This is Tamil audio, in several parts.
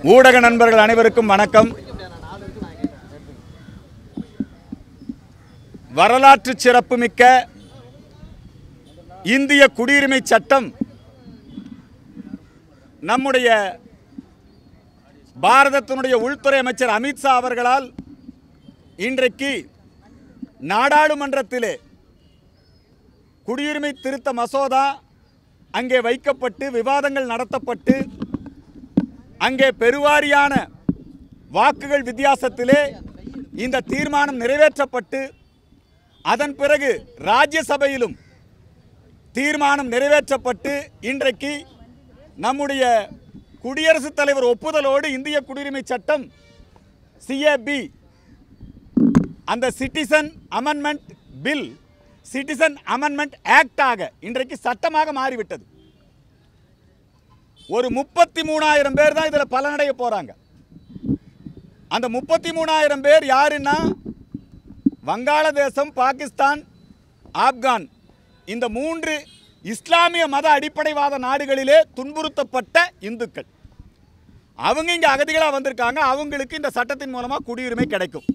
ஊடக நண்பர்கள் அனைவருக்கும் வணக்கம் வரலாற்று சிறப்புமிக்க இந்திய குடியுரிமை சட்டம் நம்முடைய பாரதத்தினுடைய உள்துறை அமைச்சர் அமித்ஷா அவர்களால் இன்றைக்கு நாடாளுமன்றத்திலே குடியுரிமை திருத்த மசோதா அங்கே வைக்கப்பட்டு விவாதங்கள் நடத்தப்பட்டு அங்கே பெருவாரியான வாக்குகள் வித்தியாசத்திலே இந்த தீர்மானம் நிறைவேற்றப்பட்டு அதன் பிறகு ராஜ்யசபையிலும் தீர்மானம் நிறைவேற்றப்பட்டு இன்றைக்கு நம்முடைய குடியரசுத் தலைவர் ஒப்புதலோடு இந்திய குடியுரிமை சட்டம் சிஏபி அந்த citizen amendment bill citizen amendment ஆக்டாக இன்றைக்கு சட்டமாக மாறிவிட்டது ஒரு முப்பத்தி மூணாயிரம் பேர் தான் இதில் பலனடைய போகிறாங்க அந்த முப்பத்தி மூணாயிரம் பேர் யாருன்னா வங்காளதேசம் பாகிஸ்தான் ஆப்கான் இந்த மூன்று இஸ்லாமிய மத அடிப்படைவாத நாடுகளிலே துன்புறுத்தப்பட்ட இந்துக்கள் அவங்க இங்கே அகதிகளாக வந்திருக்காங்க அவங்களுக்கு இந்த சட்டத்தின் மூலமாக குடியுரிமை கிடைக்கும்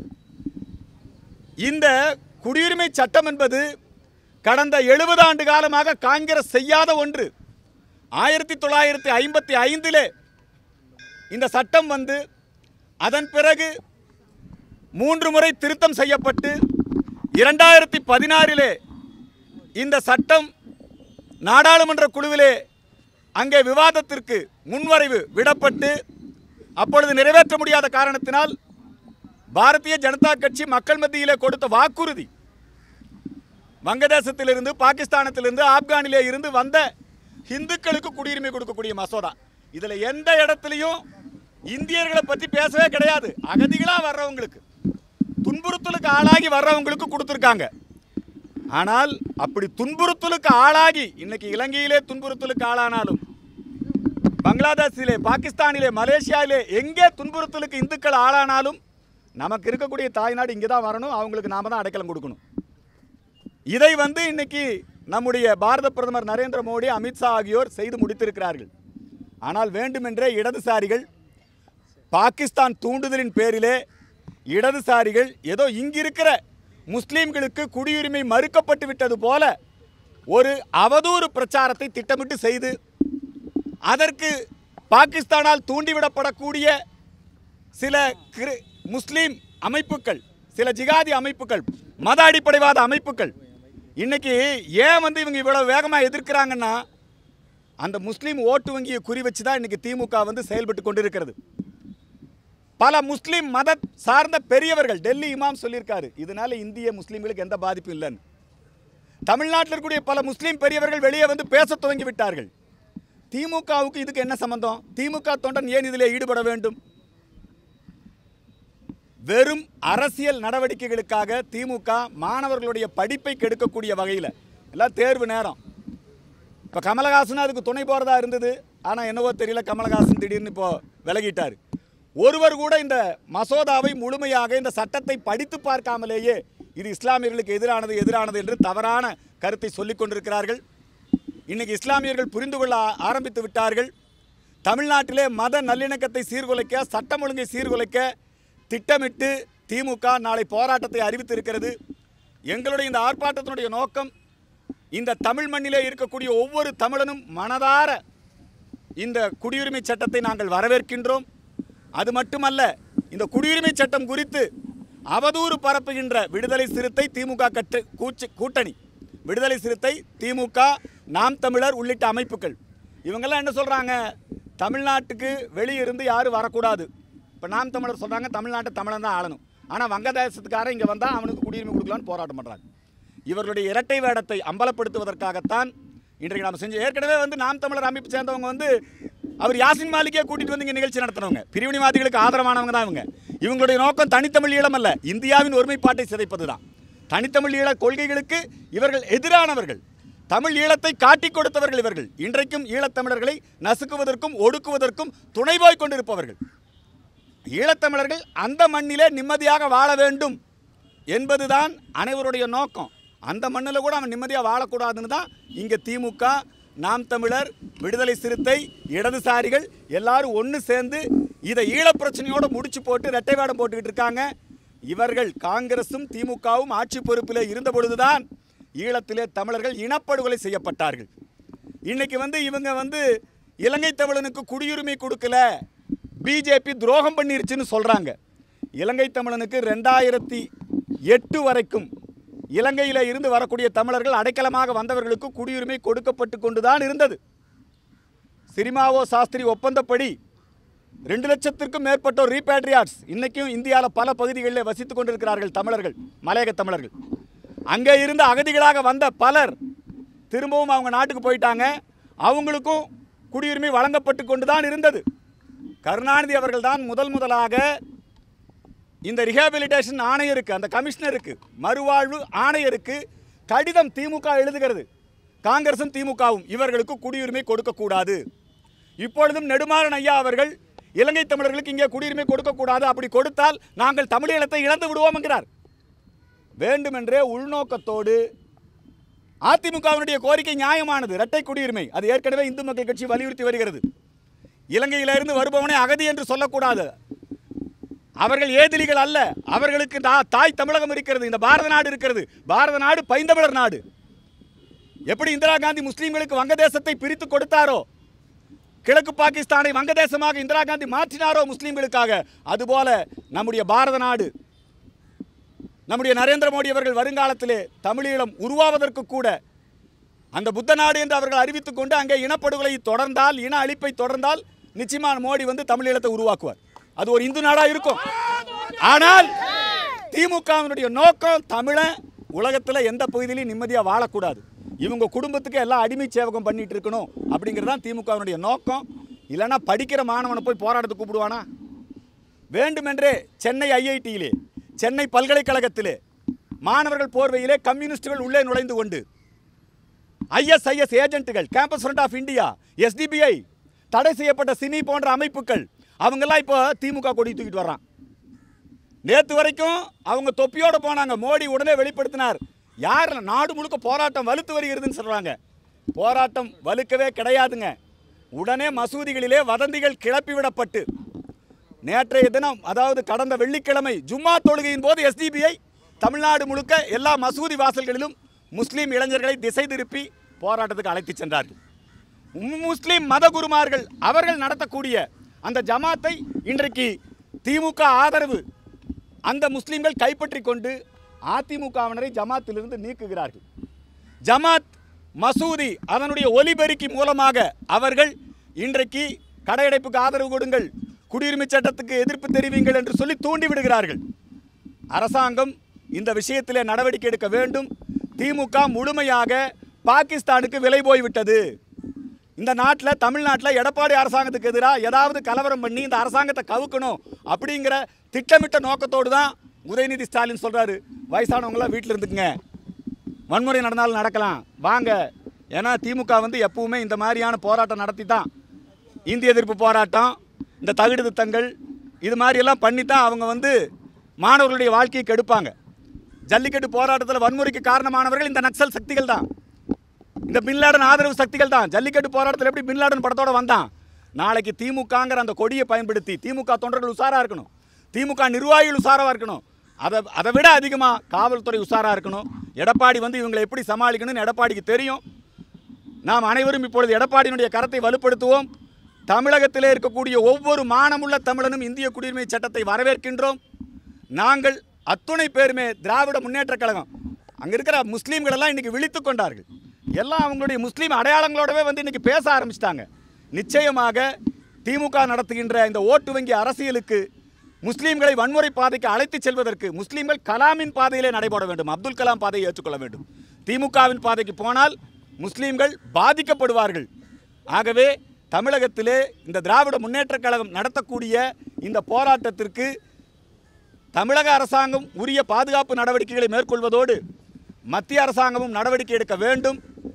இந்த குடியுரிமை சட்டம் என்பது கடந்த எழுபது ஆண்டு காலமாக காங்கிரஸ் செய்யாத ஒன்று ஆயிரத்தி தொள்ளாயிரத்தி ஐம்பத்தி ஐந்திலே இந்த சட்டம் வந்து அதன் பிறகு மூன்று முறை திருத்தம் செய்யப்பட்டு இரண்டாயிரத்தி பதினாறிலே இந்த சட்டம் நாடாளுமன்ற குழுவிலே அங்கே விவாதத்திற்கு முன்வரைவு விடப்பட்டு அப்பொழுது நிறைவேற்ற முடியாத காரணத்தினால் பாரதிய ஜனதா கட்சி மக்கள் மத்தியிலே கொடுத்த வாக்குறுதி வங்கதேசத்திலிருந்து பாகிஸ்தானத்திலிருந்து ஆப்கானிலே இருந்து வந்த இந்துக்களுக்கு குடியுரிமை கொடுக்கக்கூடிய மசோதா இதுல எந்த இடத்துலையும் இந்தியர்களை பற்றி பேசவே கிடையாது அகதிகளா வர்றவங்களுக்கு துன்புறுத்தலுக்கு ஆளாகி வர்றவங்களுக்கு கொடுத்துருக்காங்க ஆனால் அப்படி துன்புறுத்தலுக்கு ஆளாகி இன்னைக்கு இலங்கையிலே துன்புறுத்தலுக்கு ஆளானாலும் பங்களாதேஷிலே பாகிஸ்தானிலே மலேசியாவிலே எங்கே துன்புறுத்தலுக்கு இந்துக்கள் ஆளானாலும் நமக்கு இருக்கக்கூடிய தாய்நாடு இங்கே தான் வரணும் அவங்களுக்கு நாம தான் அடைக்கலம் கொடுக்கணும் இதை வந்து இன்னைக்கு நம்முடைய பாரத பிரதமர் நரேந்திர மோடி அமித்ஷா ஆகியோர் செய்து முடித்திருக்கிறார்கள் ஆனால் வேண்டுமென்றே இடதுசாரிகள் பாகிஸ்தான் தூண்டுதலின் பேரிலே இடதுசாரிகள் ஏதோ இங்கிருக்கிற முஸ்லீம்களுக்கு குடியுரிமை மறுக்கப்பட்டு விட்டது போல ஒரு அவதூறு பிரச்சாரத்தை திட்டமிட்டு செய்து அதற்கு பாகிஸ்தானால் தூண்டிவிடப்படக்கூடிய சில கிரு முஸ்லீம் அமைப்புகள் சில ஜிகாதி அமைப்புகள் மத அடிப்படைவாத அமைப்புகள் இன்னைக்கு ஏன் வந்து இவங்க இவ்வளவு வேகமாக எதிர்க்கிறாங்கன்னா அந்த முஸ்லீம் ஓட்டு வங்கியை குறி வச்சு தான் இன்னைக்கு திமுக வந்து செயல்பட்டு கொண்டிருக்கிறது பல முஸ்லீம் மத சார்ந்த பெரியவர்கள் டெல்லி இமாம் சொல்லியிருக்காரு இதனால இந்திய முஸ்லீம்களுக்கு எந்த பாதிப்பும் இல்லைன்னு தமிழ்நாட்டில் இருக்கக்கூடிய பல முஸ்லீம் பெரியவர்கள் வெளியே வந்து பேச துவங்கி விட்டார்கள் திமுகவுக்கு இதுக்கு என்ன சம்பந்தம் திமுக தொண்டன் ஏன் இதில் ஈடுபட வேண்டும் வெறும் அரசியல் நடவடிக்கைகளுக்காக திமுக மாணவர்களுடைய படிப்பை கெடுக்கக்கூடிய வகையில் எல்லாம் தேர்வு நேரம் இப்போ கமலஹாசன் அதுக்கு துணை போகிறதா இருந்தது ஆனால் என்னவோ தெரியல கமலஹாசன் திடீர்னு இப்போ விலகிட்டார் ஒருவர் கூட இந்த மசோதாவை முழுமையாக இந்த சட்டத்தை படித்து பார்க்காமலேயே இது இஸ்லாமியர்களுக்கு எதிரானது எதிரானது என்று தவறான கருத்தை சொல்லிக் கொண்டிருக்கிறார்கள் இன்னைக்கு இஸ்லாமியர்கள் புரிந்து கொள்ள ஆ- ஆரம்பித்து விட்டார்கள் தமிழ்நாட்டிலே மத நல்லிணக்கத்தை சீர்குலைக்க சட்டம் ஒழுங்கை சீர்குலைக்க திட்டமிட்டு திமுக நாளை போராட்டத்தை அறிவித்திருக்கிறது எங்களுடைய இந்த ஆர்ப்பாட்டத்தினுடைய நோக்கம் இந்த தமிழ் மண்ணிலே இருக்கக்கூடிய ஒவ்வொரு தமிழனும் மனதார இந்த குடியுரிமை சட்டத்தை நாங்கள் வரவேற்கின்றோம் அது மட்டுமல்ல இந்த குடியுரிமை சட்டம் குறித்து அவதூறு பரப்புகின்ற விடுதலை சிறுத்தை திமுக கட்டு கூச்சு கூட்டணி விடுதலை சிறுத்தை திமுக நாம் தமிழர் உள்ளிட்ட அமைப்புகள் இவங்கெல்லாம் என்ன சொல்கிறாங்க தமிழ்நாட்டுக்கு வெளியே இருந்து யாரும் வரக்கூடாது இப்போ நாம் தமிழர் சொல்கிறாங்க தமிழ்நாட்டை தமிழன் தான் ஆளணும் ஆனால் வங்கதேசத்துக்காரன் இங்கே வந்தால் அவனுக்கு குடியுரிமை கொடுக்கலான்னு போராட்டம் பண்ணுறாங்க இவர்களுடைய இரட்டை வேடத்தை அம்பலப்படுத்துவதற்காகத்தான் இன்றைக்கு நாம் செஞ்ச ஏற்கனவே வந்து நாம் தமிழர் அமைப்பு சேர்ந்தவங்க வந்து அவர் யாசின் மாலிக்கே கூட்டிட்டு வந்து இங்கே நிகழ்ச்சி நடத்துனவங்க பிரிவினைவாதிகளுக்கு ஆதரவானவங்க தான் இவங்க இவங்களுடைய நோக்கம் தனித்தமிழ் ஈழம் அல்ல இந்தியாவின் ஒருமைப்பாட்டை சிதைப்பது தான் தனித்தமிழ் ஈழ கொள்கைகளுக்கு இவர்கள் எதிரானவர்கள் தமிழ் ஈழத்தை காட்டிக் கொடுத்தவர்கள் இவர்கள் இன்றைக்கும் ஈழத்தமிழர்களை நசுக்குவதற்கும் ஒடுக்குவதற்கும் துணை போய் கொண்டிருப்பவர்கள் ஈழத்தமிழர்கள் அந்த மண்ணிலே நிம்மதியாக வாழ வேண்டும் என்பதுதான் அனைவருடைய நோக்கம் அந்த மண்ணில் கூட அவன் நிம்மதியாக வாழக்கூடாதுன்னு தான் இங்கே திமுக நாம் தமிழர் விடுதலை சிறுத்தை இடதுசாரிகள் எல்லாரும் ஒன்று சேர்ந்து இதை ஈழப் பிரச்சனையோட முடிச்சு போட்டு ரெட்டை வேடம் போட்டுக்கிட்டு இருக்காங்க இவர்கள் காங்கிரசும் திமுகவும் ஆட்சி பொறுப்பில் இருந்த பொழுதுதான் ஈழத்திலே தமிழர்கள் இனப்படுகொலை செய்யப்பட்டார்கள் இன்னைக்கு வந்து இவங்க வந்து இலங்கை தமிழனுக்கு குடியுரிமை கொடுக்கல பிஜேபி துரோகம் பண்ணிருச்சுன்னு சொல்றாங்க இலங்கை தமிழனுக்கு ரெண்டாயிரத்தி எட்டு வரைக்கும் இலங்கையில் இருந்து வரக்கூடிய தமிழர்கள் அடைக்கலமாக வந்தவர்களுக்கு குடியுரிமை கொடுக்கப்பட்டு கொண்டுதான் இருந்தது சிரிமாவோ சாஸ்திரி ஒப்பந்தப்படி ரெண்டு லட்சத்திற்கும் மேற்பட்டோர் ரீபேட்ரியாட்ஸ் இன்னைக்கும் இந்தியாவில் பல பகுதிகளில் வசித்துக் கொண்டிருக்கிறார்கள் தமிழர்கள் மலையக தமிழர்கள் அங்கே இருந்து அகதிகளாக வந்த பலர் திரும்பவும் அவங்க நாட்டுக்கு போயிட்டாங்க அவங்களுக்கும் குடியுரிமை வழங்கப்பட்டு கொண்டு தான் இருந்தது கருணாநிதி அவர்கள் தான் முதல் முதலாக இந்த ரிஹாபிலிட்டேஷன் ஆணையருக்கு அந்த கமிஷனருக்கு மறுவாழ்வு ஆணையருக்கு கடிதம் திமுக எழுதுகிறது காங்கிரசும் திமுகவும் இவர்களுக்கு குடியுரிமை கொடுக்கக்கூடாது இப்பொழுதும் நெடுமாறன் ஐயா அவர்கள் இலங்கை தமிழர்களுக்கு இங்கே குடியுரிமை கொடுக்கக்கூடாது அப்படி கொடுத்தால் நாங்கள் தமிழீழத்தை இழந்து விடுவோம் என்கிறார் வேண்டுமென்றே உள்நோக்கத்தோடு அதிமுகவினுடைய கோரிக்கை நியாயமானது இரட்டை குடியுரிமை அது ஏற்கனவே இந்து மக்கள் கட்சி வலியுறுத்தி வருகிறது இலங்கையிலிருந்து வருபவனை அகதி என்று சொல்லக்கூடாது அவர்கள் ஏதிலிகள் அல்ல அவர்களுக்கு தா- தாய் தமிழகம் இருக்கிறது இந்த பாரத நாடு இருக்கிறது பாரத நாடு பைந்தமிழர் நாடு எப்படி இந்திரா காந்தி முஸ்லீம்களுக்கு வங்கதேசத்தை பிரித்து கொடுத்தாரோ கிழக்கு பாகிஸ்தானை வங்கதேசமாக இந்திரா காந்தி மாற்றினாரோ முஸ்லீம்களுக்காக அதுபோல நம்முடைய பாரத நாடு நம்முடைய நரேந்திர மோடி அவர்கள் வருங்காலத்திலே தமிழீழம் உருவாவதற்கு கூட அந்த புத்த நாடு என்று அவர்கள் அறிவித்துக் கொண்டு அங்கே இனப்படுகொலை தொடர்ந்தால் இன அழிப்பை தொடர்ந்தால் நிச்சயமா மோடி வந்து தமிழீழத்தை உருவாக்குவார் அது ஒரு இந்து நாடா இருக்கும் ஆனால் திமுகவினுடைய நோக்கம் தமிழன் உலகத்தில் எந்த பகுதியிலையும் நிம்மதியாக வாழக்கூடாது இவங்க குடும்பத்துக்கு எல்லாம் அடிமை சேவகம் பண்ணிட்டு இருக்கணும் அப்படிங்கிறது தான் திமுகவினுடைய நோக்கம் இல்லைன்னா படிக்கிற மாணவனை போய் போராட்டத்துக்கு கூப்பிடுவானா வேண்டுமென்றே சென்னை ஐஐடியிலே சென்னை பல்கலைக்கழகத்திலே மாணவர்கள் போர்வையிலே கம்யூனிஸ்டுகள் உள்ளே நுழைந்து கொண்டு ஐஎஸ்ஐஎஸ் ஏஜென்ட்டுகள் campus front of India SDPI தடை செய்யப்பட்ட சினி போன்ற அமைப்புகள் அவங்கெல்லாம் இப்போ திமுக கொடி தூக்கிட்டு வர்றான் நேற்று வரைக்கும் அவங்க தொப்பியோட போனாங்க மோடி உடனே வெளிப்படுத்தினார் யார் நாடு முழுக்க போராட்டம் வலுத்து வருகிறதுன்னு சொல்றாங்க போராட்டம் வலுக்கவே கிடையாதுங்க உடனே மசூதிகளிலே வதந்திகள் கிளப்பி விடப்பட்டு நேற்றைய தினம் அதாவது கடந்த வெள்ளிக்கிழமை ஜும்மா தொழுகையின் போது எஸ்டிபிஐ தமிழ்நாடு முழுக்க எல்லா மசூதி வாசல்களிலும் முஸ்லீம் இளைஞர்களை திசை திருப்பி போராட்டத்துக்கு அழைத்துச் சென்றார்கள் உம் முஸ்லீம் மத குருமார்கள் அவர்கள் நடத்தக்கூடிய அந்த ஜமாத்தை இன்றைக்கு திமுக ஆதரவு அந்த முஸ்லீம்கள் கைப்பற்றி கொண்டு அதிமுகவினரை ஜமாத்திலிருந்து நீக்குகிறார்கள் ஜமாத் மசூதி அதனுடைய ஒலிபெருக்கி மூலமாக அவர்கள் இன்றைக்கு கடையடைப்புக்கு ஆதரவு கொடுங்கள் குடியுரிமை சட்டத்துக்கு எதிர்ப்பு தெரிவிங்கள் என்று சொல்லி தூண்டி விடுகிறார்கள் அரசாங்கம் இந்த விஷயத்திலே நடவடிக்கை எடுக்க வேண்டும் திமுக முழுமையாக பாகிஸ்தானுக்கு விலை போய்விட்டது இந்த நாட்டில் தமிழ்நாட்டில் எடப்பாடி அரசாங்கத்துக்கு எதிராக ஏதாவது கலவரம் பண்ணி இந்த அரசாங்கத்தை கவுக்கணும் அப்படிங்கிற திட்டமிட்ட நோக்கத்தோடு தான் உதயநிதி ஸ்டாலின் சொல்கிறாரு வயசானவங்களாம் வீட்டில் இருந்துக்குங்க வன்முறை நடந்தாலும் நடக்கலாம் வாங்க ஏன்னா திமுக வந்து எப்பவுமே இந்த மாதிரியான போராட்டம் நடத்தி தான் இந்திய எதிர்ப்பு போராட்டம் இந்த தகுடு திட்டங்கள் இது மாதிரியெல்லாம் பண்ணி தான் அவங்க வந்து மாணவர்களுடைய வாழ்க்கையை கெடுப்பாங்க ஜல்லிக்கட்டு போராட்டத்தில் வன்முறைக்கு காரணமானவர்கள் இந்த நக்சல் சக்திகள் தான் இந்த பின்லாடன் ஆதரவு சக்திகள் தான் ஜல்லிக்கட்டு போராட்டத்தில் எப்படி பின்லாடன் படத்தோட வந்தான் நாளைக்கு திமுகங்கிற அந்த கொடியை பயன்படுத்தி திமுக தொண்டர்கள் உஷாராக இருக்கணும் திமுக நிர்வாகிகள் உஷாராக இருக்கணும் அதை அதை விட அதிகமாக காவல்துறை உஷாராக இருக்கணும் எடப்பாடி வந்து இவங்களை எப்படி சமாளிக்கணும்னு எடப்பாடிக்கு தெரியும் நாம் அனைவரும் இப்பொழுது எடப்பாடியினுடைய கரத்தை வலுப்படுத்துவோம் தமிழகத்திலே இருக்கக்கூடிய ஒவ்வொரு மானமுள்ள தமிழனும் இந்திய குடியுரிமை சட்டத்தை வரவேற்கின்றோம் நாங்கள் அத்துணை பேருமே திராவிட முன்னேற்றக் கழகம் அங்கே இருக்கிற முஸ்லீம்கள் எல்லாம் இன்னைக்கு விழித்து கொண்டார்கள் எல்லாம் அவங்களுடைய முஸ்லீம் அடையாளங்களோடவே வந்து இன்னைக்கு பேச ஆரம்பிச்சிட்டாங்க நிச்சயமாக திமுக நடத்துகின்ற இந்த ஓட்டு வங்கி அரசியலுக்கு முஸ்லீம்களை வன்முறை பாதைக்கு அழைத்துச் செல்வதற்கு முஸ்லீம்கள் கலாமின் பாதையிலே நடைபெற வேண்டும் அப்துல் கலாம் பாதையை ஏற்றுக்கொள்ள வேண்டும் திமுகவின் பாதைக்கு போனால் முஸ்லீம்கள் பாதிக்கப்படுவார்கள் ஆகவே தமிழகத்திலே இந்த திராவிட முன்னேற்றக் கழகம் நடத்தக்கூடிய இந்த போராட்டத்திற்கு தமிழக அரசாங்கம் உரிய பாதுகாப்பு நடவடிக்கைகளை மேற்கொள்வதோடு மத்திய அரசாங்கமும் நடவடிக்கை எடுக்க வேண்டும்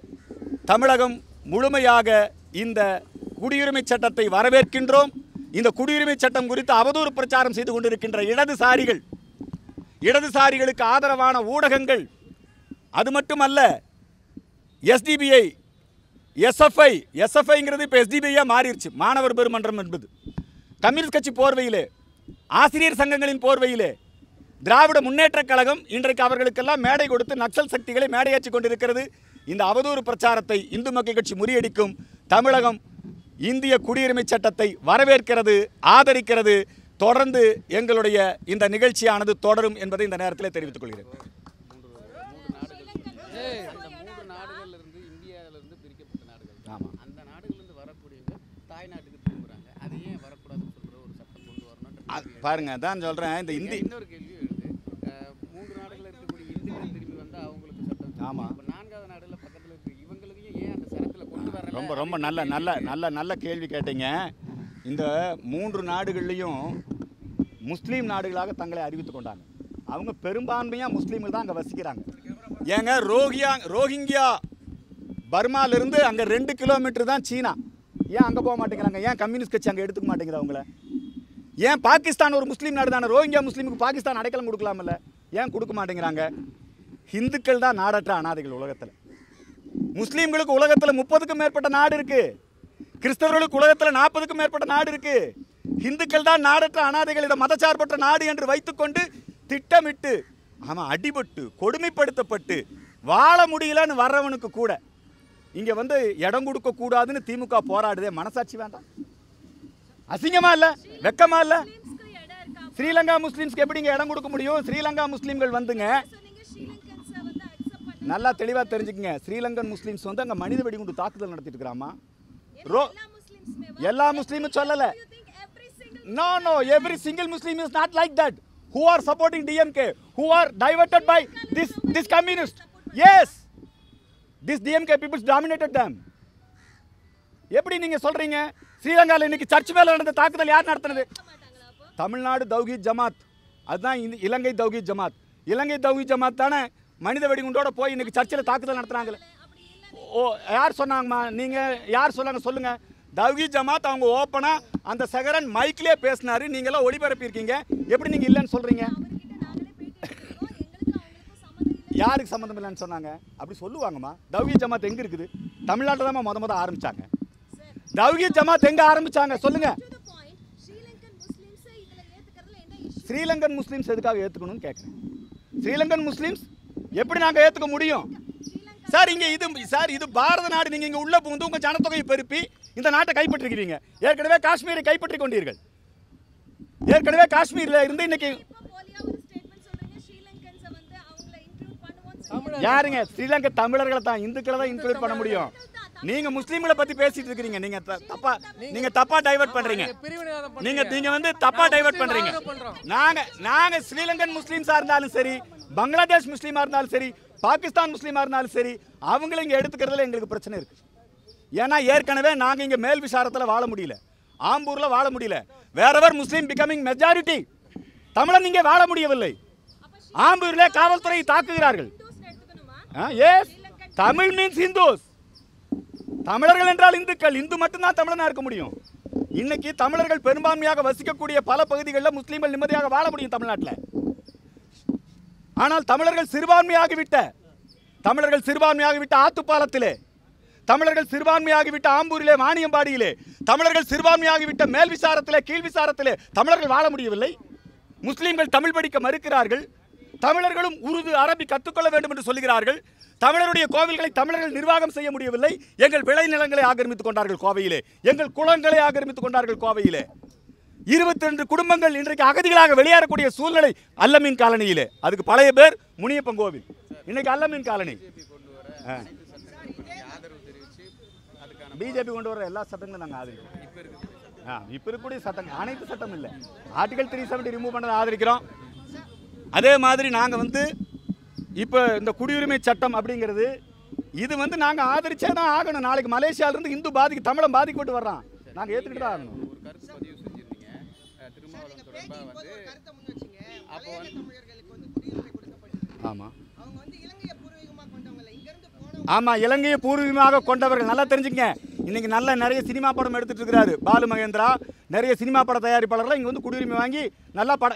தமிழகம் முழுமையாக இந்த குடியுரிமை சட்டத்தை வரவேற்கின்றோம் இந்த குடியுரிமை சட்டம் குறித்து அவதூறு பிரச்சாரம் செய்து கொண்டிருக்கின்ற இடதுசாரிகள் இடதுசாரிகளுக்கு ஆதரவான ஊடகங்கள் அது மட்டுமல்ல எஸ்டிபிஐ எஸ்எஃப்ஐ எஸ்எஃப்ஐங்கிறது இப்போ எஸ்டிபிஐயாக மாறிடுச்சு மாணவர் பெருமன்றம் என்பது கம்யூனிஸ்ட் கட்சி போர்வையிலே ஆசிரியர் சங்கங்களின் போர்வையிலே திராவிட முன்னேற்றக் கழகம் இன்றைக்கு அவர்களுக்கெல்லாம் மேடை கொடுத்து நக்சல் சக்திகளை மேடையேற்றி கொண்டிருக்கிறது இந்த அவதூறு பிரச்சாரத்தை இந்து மக்கள் கட்சி முறியடிக்கும் தமிழகம் இந்திய குடியுரிமை சட்டத்தை வரவேற்கிறது ஆதரிக்கிறது தொடர்ந்து எங்களுடைய இந்த நிகழ்ச்சியானது தொடரும் என்பதை இந்த நேரத்தில் தெரிவித்துக் கொள்கிறேன் அந்த மூன்று நாடுகள்ல இருந்து இந்தியாவில இருந்து பிரிக்கப்பட்ட நாடுகள் ஆமா. அந்த நாடுகள்ல இருந்து வரக்கூடியவங்க தாய் நாட்டுக்கு திரும்புறாங்க அது ஏன் வரக்கூடாதுன்னு சொல்ற ஒரு சட்டம் கொண்டு வரணும் அ- பாருங்க அதான் சொல்றேன் இந்த இந்தி இன்னொரு கேள்வி எழுது அஹ், மூன்று நாடுகள்ல இருக்கக்கூடிய இந்துக்கள் திரும்பி வந்தா அவங்களுக்கு சட்டம் ஆமா. இப்ப நான்காவது நாடுல பக்கத்துல இருக்கு இவங்களையும் ஏன் அந்த சரத்துல கொண்டு வரல ரொம்ப ரொம்ப நல்ல நல்ல நல்ல நல்ல கேள்வி கேட்டீங்க இந்த மூன்று நாடுகள்லையும் முஸ்லீம் நாடுகளாக தங்களை அறிவித்துக் கொண்டாங்க அவங்க பெரும்பான்மையாக முஸ்லீம்கள் தான் அங்கே வசிக்கிறாங்க ஏங்க ரோஹியா ரோஹிங்கியா பர்மாலிருந்து அங்கே ரெண்டு கிலோமீட்டர் தான் சீனா ஏன் அங்கே போக மாட்டேங்கிறாங்க ஏன் கம்யூனிஸ்ட் கட்சி அங்கே எடுத்துக்க மாட்டேங்குது அவங்கள ஏன் பாகிஸ்தான் ஒரு முஸ்லீம் நாடு தானே ரோஹிங்கியா முஸ்லீமுக்கு பாகிஸ்தான் அடைக்கலம் கொடுக்கலாம்ல ஏன் கொடுக்க மாட்டேங்கிறாங்க ஹிந்துக்கள் தான் நாடற்ற அனாதைகள் உலகத்தில் முஸ்லீம்களுக்கு உலகத்தில் முப்பதுக்கும் மேற்பட்ட நாடு இருக்கு கிறிஸ்தவர்களுக்கு உலகத்தில் நாற்பதுக்கும் மேற்பட்ட நாடு இருக்கு இந்துக்கள் தான் நாடற்ற அனாதைகள் இதை மதச்சார்பற்ற நாடு என்று வைத்துக்கொண்டு திட்டமிட்டு அவன் அடிபட்டு கொடுமைப்படுத்தப்பட்டு வாழ முடியலன்னு வர்றவனுக்கு கூட இங்க வந்து இடம் கொடுக்க கூடாதுன்னு திமுக போராடுதே மனசாட்சி வேண்டாம் அசிங்கமா இல்ல வெக்கமா இல்ல முஸ்லிம்ஸ்க்கு இடம் இருக்கா ஸ்ரீலங்கா முஸ்லீம்ஸ்க்கு எப்படிங்க இடம் கொடுக்க முடியும் ஸ்ரீலங்கா முஸ்லீம்கள் வந்துங்க சொன்னீங்க ஸ்ரீலங்கன்ஸை வந்து அக்செப்ட் பண்ண நல்லா தெளிவாக தெரிஞ்சுக்கங்க ஸ்ரீலங்கன் முஸ்லீம்ஸ் வந்து அங்கே மனித வெடிகுண்டு தாக்குதல் நடத்திட்டு இருக்கிறாமா ரோ எல்லா முஸ்லிம்ஸ்மே எல்லா முஸ்லீமும் சொல்லலை you think every single No, no, every single Muslim is not like that. Who are supporting DMK? Who are diverted by this this communist? Yes. This DMK people dominated them. எப்படி நீங்க சொல்றீங்க ஸ்ரீலங்கால இன்னைக்கு சர்ச் மேல நடந்த தாக்குதல் யார் நடத்தினது மாட்டாங்களா அப்போ தமிழ்நாடு தௌஹீத் ஜமாத் அதுதான் இந்த இலங்கை தௌஹீத் ஜமாத் இலங்கை தௌஹீத் ஜமாத் தானே மனித வெடிகுண்டோட போய் இன்னைக்கு சர்ச்சில் தாக்குதல் நடத்துனாங்களே அப்படி இல்ல ஓ யார் சொன்னாங்கம்மா நீங்கள் யார் சொன்னாங்க சொல்லுங்க தவ்கி ஜமாத் அவங்க ஓப்பனாக அந்த சகரன் மைக்லேயே பேசினாரு நீங்களாம் ஒளிபரப்பியிருக்கீங்க எப்படி நீங்கள் இல்லைன்னு சொல்கிறீங்க அவர்கிட்ட நாங்களே பேட்டி எடுத்திருக்கோம் எங்களுக்கு அவங்களுக்கும் சம்மதம் இல்லை யாருக்கு சம்மந்தம் இல்லைன்னு சொன்னாங்க அப்படி சொல்லுவாங்கம்மா தவ்கி ஜமாத் எங்கே இருக்குது தமிழ்நாட்டில் தான் முத முத ஆரம்பிச்சாங்க தவ்கி ஜமாத் எங்கே ஆரம்பிச்சாங்க சொல்லுங்க to the point Sri Lankan Muslims இதுல ஏத்துக்கிறதுல என்ன இஷ்யூ ஸ்ரீலங்கன் முஸ்லீம்ஸ் எதுக்காக ஏற்றுக்கணும்னு கேட்குறேன் ஸ்ரீலங்கன் முஸ்லீம்ஸ் எப்படி நாங்கள் ஏற்றுக்க முடியும் சார் இங்கே இது சார் இது பாரத நாடு நீங்கள் இங்கே உள்ள புகுந்து உங்கள் ஜனத்தொகையை பெருப்பி இந்த நாட்டை கைப்பற்றிருக்கிறீங்க ஏற்கனவே காஷ்மீரை கைப்பற்றி கொண்டீர்கள் ஏற்கனவே காஷ்மீரில் இருந்து இன்னைக்கு இப்போ போலியா ஒரு ஸ்டேட்மெண்ட் சொல்றீங்க ஸ்ரீலங்கன்ஸை வந்து அவங்கள இன்க்ளூட் பண்ணுவோம்னு சொல்லி யாருங்க ஸ்ரீலங்கா தமிழர்களை தான் இந்துக்களை தான் இன்க்ளூட் பண்ண முடியும் நீங்க முஸ்லீம்களை பத்தி பேசிட்டு இருக்கிறீங்க நீங்க த- தப்பா நீங்க தப்பா டைவர்ட் பண்றீங்க பிரிவினைவாதம் நீங்க நீங்க வந்து தப்பா டைவர்ட் பண்றீங்க நாங்க நாங்க ஸ்ரீலங்கன் முஸ்லீம்ஸா இருந்தாலும் சரி பங்களாதேஷ் முஸ்லீமா இருந்தாலும் சரி பாகிஸ்தான் முஸ்லீமா இருந்தாலும் சரி அவங்கள இங்க எடுத்துக்கிறதுல எங்களுக்கு பிரச்சனை இருக்கு ஏன்னா ஏற்கனவே நாங்க இங்க மேல் விசாரத்துல வாழ முடியல ஆம்பூர்ல வாழ முடியல வேறவர் முஸ்லீம் பிகமிங் மெஜாரிட்டி தமிழன் இங்கே வாழ முடியவில்லை ஆம்பூரிலே காவல்துறை தாக்குகிறார்கள் ஹிந்துஸ் எடுத்துக்கணுமா எஸ் தமிழ் மீன்ஸ் ஹிந்துஸ் தமிழர்கள் என்றால் இந்துக்கள் இந்து மட்டும்தான் தமிழனா இருக்க முடியும் இன்னைக்கு தமிழர்கள் பெரும்பான்மையாக வசிக்கக்கூடிய பல பகுதிகளில் முஸ்லீம்கள் நிம்மதியாக வாழ முடியும் தமிழ்நாட்டில் ஆனால் தமிழர்கள் சிறுபான்மையாகிவிட்ட தமிழர்கள் சிறுபான்மையாகிவிட்ட ஆத்துப்பாலத்திலே தமிழர்கள் சிறுபான்மையாகிவிட்ட ஆம்பூரிலே வாணியம்பாடியிலே தமிழர்கள் சிறுபான்மையாகிவிட்ட மேல் விசாரத்திலே கீழ் விசாரத்திலே தமிழர்கள் வாழ முடியவில்லை முஸ்லீம்கள் தமிழ் படிக்க மறுக்கிறார்கள் தமிழர்களும் உருது அரபி கற்றுக்கொள்ள வேண்டும் என்று சொல்கிறார்கள் தமிழருடைய கோவில்களை தமிழர்கள் நிர்வாகம் செய்ய முடியவில்லை எங்கள் விளைநிலங்களை ஆக்கிரமித்துக் கொண்டார்கள் கோவையிலே எங்கள் குளங்களை ஆக்கிரமித்துக் கொண்டார்கள் கோவையிலே இருபத்தி ரெண்டு குடும்பங்கள் இன்றைக்கு அகதிகளாக வெளியேறக்கூடிய சூழ்நிலை அல்லமீன் காலனியிலே அதுக்கு பழைய பேர் முனியப்பன் கோவில் இன்னைக்கு அல்லமீன் காலனி ஆ. ஆதரவு தெரிவிச்சு அதுக்கான பிஜேபி கொண்டு வர எல்லா சட்டங்களும் நாங்கள் ஆதரிக்கிறோம் ஆ இப்போ இருக்கக்கூடிய சட்டங்கள் அனைத்து சட்டம் இல்லை ஆர்டிகல் த்ரீ செவன்ட்டி ரிமூவ் பண்ணதை ஆதரிக்கிறோம் அதே மாதிரி நாங்கள் வந்து இப்போ இந்த குடியுரிமை சட்டம் அப்படிங்கிறது இது வந்து நாங்கள் ஆதரிச்சே தான் ஆகணும் நாளைக்கு மலேசியாவிலேருந்து இந்து பாதிக்கு தமிழன் பாதிக்கப்பட்டு வர்றான் நாங்கள் ஏற்றுக்கிட்டு தான் ஆகணும் ஒரு கருத்து பதிவு செஞ்சிருந்தீங்க அஹ், திருமாவளவன் தொடர்பா வந்து ஒரு கருத்தை முன் வச்சீங்க அப்போ மலையாள வந்து- தமிழர்களுக்கு வந்து குடியுரிமை கொடுக்கப்பட்டிருக்கு ஆமாம் அவங்க வந்து இலங்கையை பூர்வீகமா கொண்டவங்க இங்க இருந்து போனவங்க ஆமாம் இலங்கையை பூர்வீகமாக கொண்டவர்கள் நல்லா தெரிஞ்சுங்க இன்னைக்கு நல்ல நிறைய சினிமா படம் எடுத்துட்டு இருக்கிறாரு பாலு மகேந்திரா நிறைய சினிமா பட தயாரிப்பாளர்லாம் இங்கே வந்து குடியுரிமை வாங்கி நல்லா படம்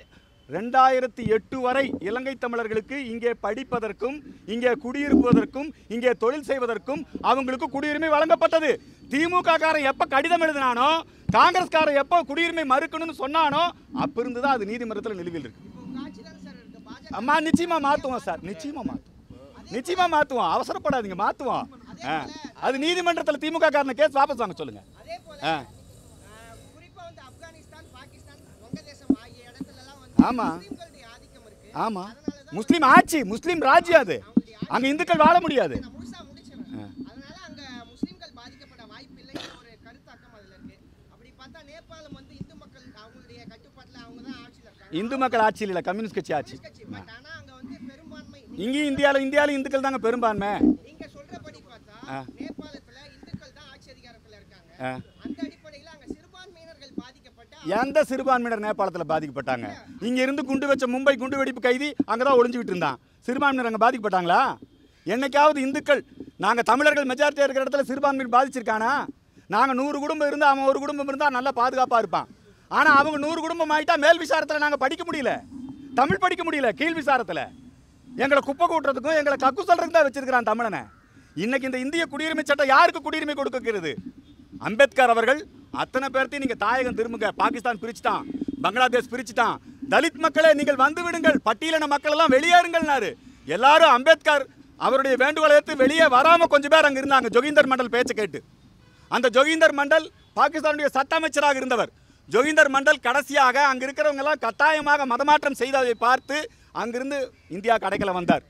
ரெண்டாயிரத்தி எட்டு வரை இலங்கை தமிழர்களுக்கு இங்கே படிப்பதற்கும் இங்கே குடியிருப்பதற்கும் இங்கே தொழில் செய்வதற்கும் அவங்களுக்கு குடியுரிமை வழங்கப்பட்டது திமுக காரன் எப்ப கடிதம் எழுதினானோ காங்கிரஸ்காரன் எப்போ குடியுரிமை மறுக்கணும்னு சொன்னானோ அப்ப இருந்து தான் அது நீதிமன்றத்தில் நிலுவையில் இருக்கு இப்போ உங்க ஆட்சி தானே சார் இருக்கு பாஜக அம்மா நிச்சயமா மாத்துவோம் சார் நிச்சயமா மாத்துவோம் நிச்சயமா மாத்துவோம் அவசரப்படாதீங்க மாத்துவோம் ஆ. அது நீதிமன்றத்தில் திமுக காரன கேஸ் வாபஸ் வாங்க சொல்லுங்க அதே போல ஆ. ஆஹ், குறிப்பா வந்து ஆப்கானிஸ்தான் பாகிஸ்தான் வங்கதேசம் ஆகிய இடத்துல எல்லாம் வந்து ஆமா. முஸ்லிம்களுடைய ஆதிக்கம் இருக்கு ஆமா அதனால தான் முஸ்லீம் ஆட்சி முஸ்லீம் ராஜ்யம் அது அங்க இந்துக்கள் வாழ முடியாது நான் முழுசா முடிச்சிடுறேன் அதனால அங்க முஸ்லிம்கள் பாதிக்கப்பட வாய்ப்பு இல்லைங்கிற ஒரு கருத்தாக்கம் அதுல இருக்கு அப்படி பார்த்தா நேபாளம் வந்து இந்து மக்கள் அவங்களுடைய கட்டுப்பாட்டுல அவங்க தான் ஆட்சியில இருக்காங்க இந்து மக்கள் ஆட்சியில் இல்லை கம்யூனிஸ்ட் கட்சி ஆட்சி கட்சி பட் ஆனா அங்க வந்து பெரும்பான்மை இங்கேயும் இந்தியாவில் இந்தியாவில் இந்துக்கள் தாங்க பெரும்பான்மை நீங்க சொல்றபடி பார்த்தா ஆ. நேபாளத்துல இந்துக்கள் தான் ஆட்சி அதிகாரத்துல இருக்காங்க ஆ. அந்த அடிப்படையில அங்க சிறுபான்மையினர்கள் பாதிக்கப்பட்ட எந்த சிறுபான்மையினர் நேபாளத்தில் பாதிக்கப்பட்டாங்க இங்க இருந்து குண்டு வச்ச மும்பை குண்டு வெடிப்பு கைதி அங்கே தான் ஒளிஞ்சுக்கிட்டு இருந்தான் சிறுபான்மையினர் அங்கே பாதிக்கப்பட்டாங்களா என்னைக்காவது இந்துக்கள் நாங்கள் தமிழர்கள் மெஜாரிட்டியாக இருக்கிற இடத்துல சிறுபான்மையினர் பாதிச்சிருக்கானா நாங்கள் நூறு குடும்பம் இருந்து அவன் ஒரு குடும்பம் இருந்தால் நல்லா பாதுகாப்பாக இருப்பான் ஆனால் அவங்க நூறு குடும்பம் ஆயிட்டா மேல் விசாரத்தில் நாங்கள் படிக்க முடியல தமிழ் படிக்க முடியல கீழ் விசாரத்தில் எங்களை குப்பை கூட்டுறதுக்கும் எங்களை கக்கு சொல்றதுக்கு தான் வச்சிருக்கிறான் தமிழனை இன்னைக்கு இந்த இந்திய குடியுரிமை சட்டம் யாருக்கு குடியுரிமை கொடுக்கிறது அம்பேத்கர் அவர்கள் அத்தனை பேர்த்தையும் நீங்க தாயகம் திரும்புங்க பாகிஸ்தான் பிரிச்சுட்டான் பங்களாதேஷ் பிரிச்சுட்டான் தலித் மக்களே நீங்கள் வந்து விடுங்கள் பட்டியலின மக்கள் எல்லாம் வெளியேறுங்கள்னாரு எல்லாரும் அம்பேத்கர் அவருடைய வேண்டுகோளை ஏற்று வெளியே வராம கொஞ்சம் பேர் அங்க இருந்தாங்க ஜோகிந்தர் மண்டல் பேச்சை கேட்டு அந்த ஜோகிந்தர் மண்டல் பாகிஸ்தானுடைய சட்ட அமைச்சராக இருந்தவர் ஜோகிந்தர் மண்டல் கடைசியாக அங்க இருக்கிறவங்க எல்லாம் கட்டாயமாக மதமாற்றம் செய்ததை பார்த்து அங்கிருந்து இந்தியா கடைக்கல வந்தார்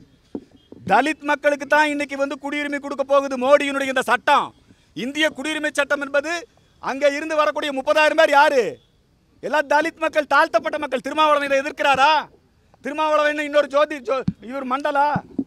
தலித் மக்களுக்கு தான் இன்னைக்கு வந்து குடியுரிமை கொடுக்க போகுது மோடியினுடைய இந்த சட்டம் இந்திய குடியுரிமை சட்டம் என்பது அங்க இருந்து வரக்கூடிய முப்பதாயிரம் பேர் யாரு எல்லாம் தலித் மக்கள் தாழ்த்தப்பட்ட மக்கள் திருமாவளவன் இதை எதிர்க்கிறாரா திருமாவளவன் இன்னொரு ஜோதி ஜோ- இவர் மண்டலா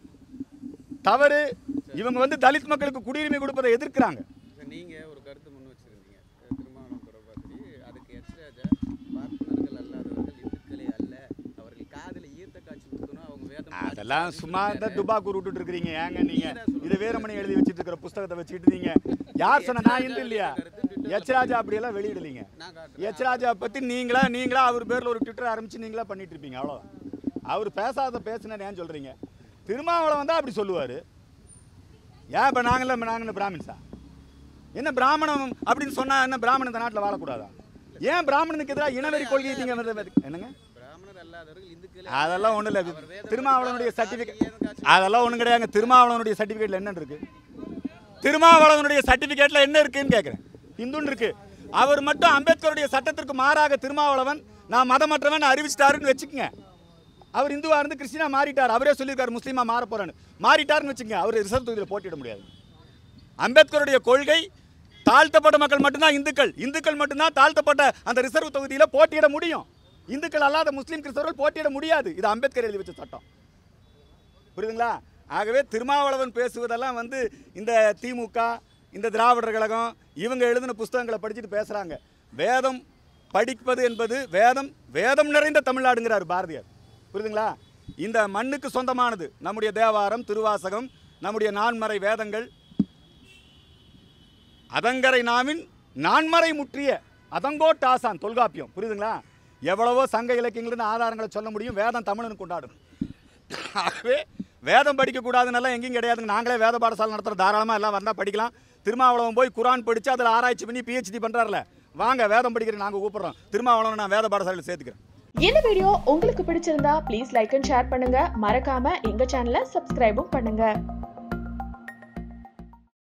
தவறு இவங்க வந்து தலித் மக்களுக்கு குடியுரிமை கொடுப்பதை எதிர்க்கிறாங்க சார் நீங்கள் ஒரு கருத்து முன் வச்சிருந்தீங்க அஹ் திருமாவளவன் தொடர்பாக அதுக்கு எச் ராஜா பார்ப்பனர்கள் அல்லாதவர்கள் இந்துக்களே அல்ல அவர்கள் காதில் ஈர்த்த காட்சி ஊற்றணும் அவங்க வேதம் அதெல்லாம் சும்மா இந்த துபாக்கூர் விட்டுட்டு இருக்கிறீங்க ஏங்க நீங்க இது வீரமணி எழுதி வச்சிட்டு இருக்கிற புஸ்தகத்தை வச்சுட்டு நீங்க யார் சொன்ன நான் இந்து இல்லையா எச் ராஜா அப்படியெல்லாம் வெளியிடலீங்க நான் காட்டுறேன் எச் ராஜா பத்தி நீங்களா நீங்களா அவர் பேர்ல ஒரு ட்விட்டர் ஆரம்பிச்சு நீங்களா பண்ணிட்டு இருப்பீங்க அவ்வளவுதான் அவர் பேசாத பேசுனேன்னு ஏன் சொல்றீங்க திருமாவளவன் தான் அப்படி சொல்லுவாரு ஏன் இப்போ நாங்கள நாங்கள் பிராமின்ஸா என்ன பிராமணம் அப்படின்னு சொன்னா என்ன பிராமணன் இந்த நாட்டில் வாழக்கூடாதா ஏன் பிராமணனுக்கு எதிராக இனவெறி கொள்கையை நீங்க வந்து- என்னங்க பிராமணர் அல்லாதவர்கள் இந்துக்களே அதெல்லாம் ஒன்றும் இல்லை அவர் வேதம் திருமாவளவனுடைய படித்தால் சர்டிஃபிகேட் காதில் ஏதும் காட்சி அதெல்லாம் ஒன்றும் கிடையாதுங்க திருமாவளவனுடைய சர்டிஃபிகேட்ல என்ன இருக்கு திருமாவளவனுடைய சர்டிஃபிகேட்ல என்ன இருக்குன்னு கேட்குறேன் இந்துன்னு இருக்கு அவர் மட்டும் அம்பேத்கருடைய சட்டத்திற்கு மாறாக திருமாவளவன் நான் மதமற்றவன் அறிவிச்சிட்டாருன்னு வச்சுக்கங்க அவர் இந்துவா இருந்து கிறிஸ்டினா மாறிட்டார் அவரே சொல்லியிருக்காரு முஸ்லீமா மாற போறேன்னு மாறிட்டாருன்னு வச்சுக்கங்க அவர் ரிசர்வ் தொகுதியில் போட்டியிட முடியாது அம்பேத்கருடைய கொள்கை தாழ்த்தப்பட்ட மக்கள் மட்டும்தான் இந்துக்கள் இந்துக்கள் மட்டும்தான் தாழ்த்தப்பட்ட அந்த ரிசர்வ் தொகுதியில் போட்டியிட முடியும் இந்துக்கள் அல்லாத முஸ்லீம் கிறிஸ்தவர்கள் போட்டியிட முடியாது இது அம்பேத்கர் எழுதி வச்ச சட்டம் புரியுதுங்களா ஆகவே திருமாவளவன் பேசுவதெல்லாம் வந்து இந்த திமுக இந்த திராவிடர் கழகம் இவங்க எழுதின புஸ்தகங்களை படிச்சுட்டு பேசுகிறாங்க வேதம் படிப்பது என்பது வேதம் வேதம் நிறைந்த தமிழ்நாடுங்கிறார் பாரதியார் புரியுதுங்களா இந்த மண்ணுக்கு சொந்தமானது நம்முடைய தேவாரம் திருவாசகம் நம்முடைய நான்மறை வேதங்கள் அதங்கரை நாவின் நான்மறை முற்றிய அதங்கோட் ஆசான் தொல்காப்பியம் புரியுதுங்களா எவ்வளவோ சங்க இலக்கியங்கள்னு ஆதாரங்களை சொல்ல முடியும் வேதம் தமிழன் கொண்டாடும் ஆகவே வேதம் படிக்கக்கூடாதுன்னெல்லாம் எங்கேயும் கிடையாதுங்க நாங்களே வேத பாடசாலை நடத்துகிற தாராளமாக எல்லாம் வந்தால் படிக்கலாம் திருமாவளவன் போய் குரான் படித்து அதில் ஆராய்ச்சி பண்ணி பிஹெச்டி பண்ணுறாருல வாங்க வேதம் படிக்கிற நாங்கள் கூப்பிட்றோம் திருமாவளவன் நான் வேத பாடசாலையில் சேர்த்துக்கிறேன் இந்த வீடியோ உங்களுக்கு பிடிச்சிருந்தா ப்ளீஸ் லைக் அண்ட் ஷேர் பண்ணுங்க மறக்காம எங்க சேனலை சப்ஸ்கிரைபும் பண்ணுங்க